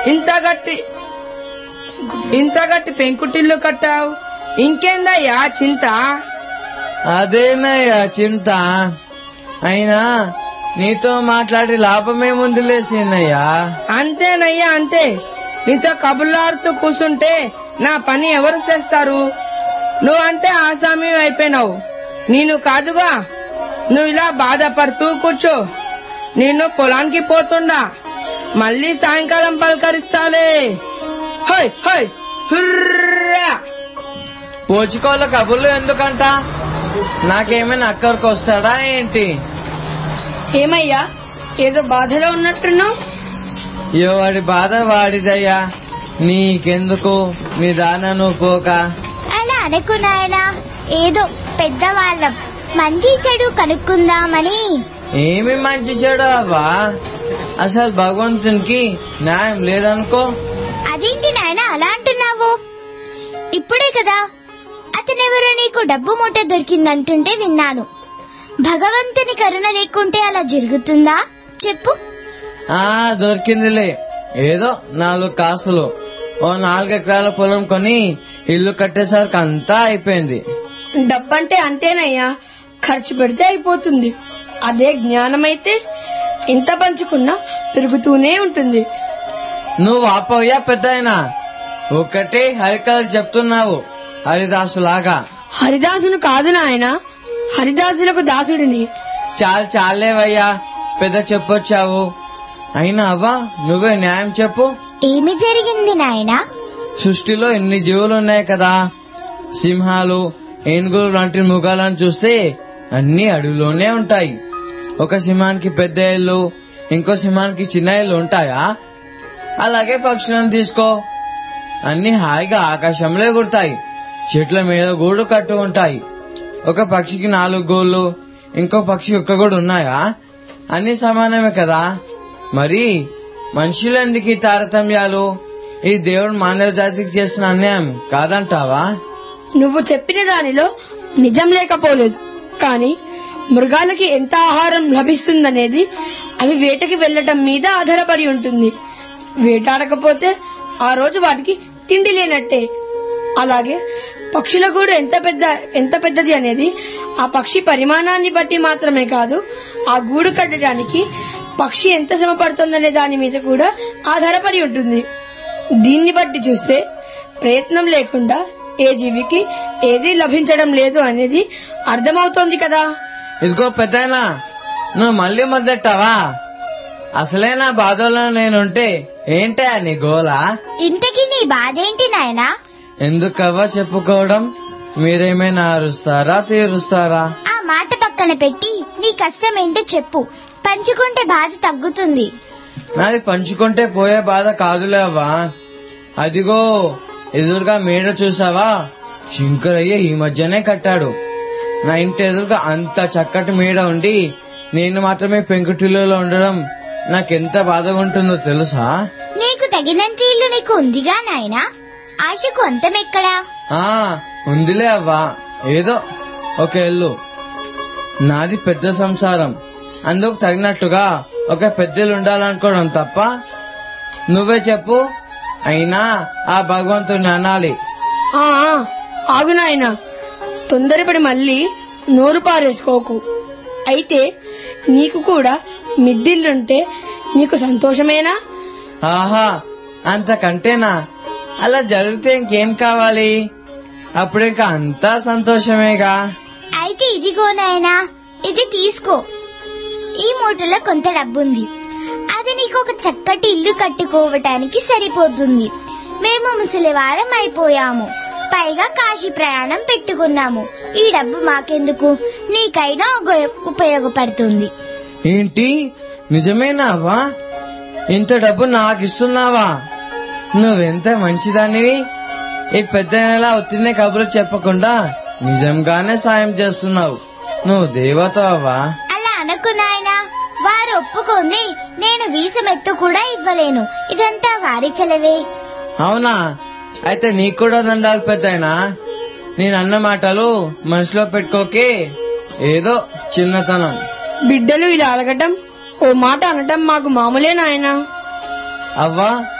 ఇంత గట్టి ఇంత గట్టి పెంకుటిల్లు కట్టావు ఇంకేందయ్యా చింత అదేనయ్యా చింత అయినా నీతో మాట్లాడి లాభమేముందిలే సీనయ్యా అంతేనయ్యా అంతే నీతో కబుర్లాడుతూ కూర్చుంటే నా పని ఎవరు చేస్తారు నువ్వంటే ఆసామి అయిపోయినావు నేను కాదుగా నువ్వు ఇలా బాధపడుతూ కూర్చో నేను పొలానికి పోతుండా మళ్ళీ సాయంకాలం పలకరిస్తాలే హై హై హుర్రా పోచుకోళ్ళ కబుర్లు ఎందుకంట నాకేమైనా అక్కడికి వస్తాడా ఏంటి ఏమయ్యా ఏదో బాధలో ఉన్నట్టున్నావు ఎవడి బాధ వాడిదయ్యా నీకెందుకు నీ దాన నువ్వు పోక అలా అనకు నాయనా ఏదో పెద్దవాళ్ళం మంచి చెడు కనుక్కుందామని ఏమి మంచి చెడు అవ్వా అసలు భగవంతునికి న్యాయం లేదనుకో అదేంటి నాయనా అలా అంటున్నావు ఇప్పుడే కదా అతనెవరో నీకు డబ్బు మూట దొరికిందంటుంటే విన్నాను భగవంతుని కరుణ లేకుంటే అలా జరుగుతుందా చెప్పు ఆ దొరికిందిలే ఏదో నాలుగు కాసులు ఓ నాలుగు ఎకరాల పొలం కొని ఇల్లు కట్టేసరికి అంతా అయిపోయింది డబ్బంటే అంతేనయ్యా ఖర్చు పెడితే అయిపోతుంది అదే జ్ఞానమైతే ఎంత పంచుకున్నా పెరుగుతూనే ఉంటుంది నువ్వు ఆపోయా పెద్దాయన ఒకటే హరికథలు చెప్తున్నావు హరిదాసులాగా హరిదాసును కాదు నాయన హరిదాసులకు దాసుడిని చాలు చాలేవయ్యా పెద్ద చెప్పొచ్చావు అయినా అవ్వా నువ్వే న్యాయం చెప్పు ఏమి జరిగింది నాయనా సృష్టిలో ఎన్ని జీవులు ఉన్నాయి కదా సింహాలు ఏనుగులు లాంటి మృగాలను చూస్తే అన్ని అడవిలోనే ఉంటాయి ఒక సింహానికి పెద్ద ఇల్లు ఇంకో సింహానికి చిన్న ఇల్లు ఉంటాయా అలాగే పక్షులను తీసుకో అన్ని హాయిగా ఆకాశంలో ఎగురుతాయి చెట్ల మీద గూడు కట్టు ఉంటాయి ఒక పక్షికి నాలుగు గోళ్ళు ఇంకో పక్షి ఒక్క గూడు ఉన్నాయా అన్ని సమానమే కదా మరి మనుషులు ఎందుకు ఈ తారతమ్యాలు ఈ దేవుడు మానవ జాతికి చేసిన అన్యాయం కాదంటావా నువ్వు చెప్పిన దానిలో నిజం లేకపోలేదు కానీ మృగాలకి ఎంత ఆహారం లభిస్తుందనేది అవి వేటకి వెళ్లటం మీద ఆధారపడి ఉంటుంది వేటాడకపోతే ఆ రోజు వాటికి తిండి లేనట్టే అలాగే పక్షుల గూడు ఎంత పెద్ద ఎంత పెద్దది అనేది ఆ పక్షి పరిమాణాన్ని బట్టి మాత్రమే కాదు ఆ గూడు కట్టడానికి పక్షి ఎంత శ్రమ పడుతుందనే దాని మీద కూడా ఆధారపడి ఉంటుంది దీన్ని బట్టి చూస్తే ప్రయత్నం లేకుండా ఏ జీవికి ఏదీ లభించడం లేదు అనేది అర్థమవుతోంది కదా ఇదిగో పెద్దయినా నువ్వు మళ్ళీ మొదలెట్టావా అసలే నా బాధలో నేనుంటే ఏంటే నీ గోలా ఇంతకీ నీ బాధేంటి నాయనా ఎందుకవ్వా చెప్పుకోవడం మీరేమైనా అరుస్తారా తీరుస్తారా ఆ మాట పక్కన పెట్టి నీ కష్టం ఏంటో చెప్పు పంచుకుంటే బాధ తగ్గుతుంది నాది పంచుకుంటే పోయే బాధ కాదులే అవ్వా అదిగో ఎదురుగా మేడ చూసావా శంకరయ్య ఈ మధ్యనే కట్టాడు నా ఇంటి ఎదురుగా అంత చక్కటి మేడ ఉండి నేను మాత్రమే పెంకుటిల్లులో ఉండడం నాకెంత బాధగా ఉంటుందో తెలుసా నీకు తగినంత ఇల్లు నీకు ఉందిగా నాయనా ఆశకు అంతమెక్కడా ఆ ఉందిలే అవ్వా ఏదో ఒక ఇల్లు నాది పెద్ద సంసారం అందుకు తగినట్టుగా ఒక పెద్దలు ఉండాలనుకోవడం తప్ప నువ్వే చెప్పు అయినా ఆ భగవంతుని అనాలి ఆ ఆ, ఆగు నాయనా తొందరపడి మళ్ళీ నోరు పారేసుకోకు అయితే నీకు కూడా మిద్దిల్లుంటే నీకు సంతోషమేనా ఆహా అంతకంటేనా అలా జరిగితే ఇంకేం కావాలి అప్పుడింక అంతా సంతోషమేగా అయితే ఇదిగో నాయనా ఇది తీసుకో ఈ మూటలో కొంత డబ్బుంది అది నీకు ఒక చక్కటి ఇల్లు కట్టుకోవటానికి సరిపోతుంది మేము ముసలివారం అయిపోయాము పైగా కాశీ ప్రయాణం పెట్టుకున్నాము ఈ డబ్బు మాకెందుకు నీకైనా ఉపయో- ఉపయోగపడుతుంది ఏంటి నిజమేనా అవ్వా ఇంత డబ్బు నాకు ఇస్తున్నావా నువ్వెంత మంచిదానివి ఈ పెద్ద నెల ఒత్తినే కబురు చెప్పకుండా నిజంగానే సాయం చేస్తున్నావు నువ్వు దేవత అవ్వా అలా అనకు నాయనా వారు ఒప్పుకుంది నేను వీసమెత్తు కూడా ఇవ్వలేను ఇదంతా వారి చెలవే అవునా అయితే నీకు కూడా దండాలు పెద్దయినా నేను అన్న మాటలు మనసులో పెట్టుకోకే ఏదో చిన్నతనం బిడ్డలు ఇలా అడగటం ఓ మాట అనటం మాకు మామూలే నాయనా అవ్వా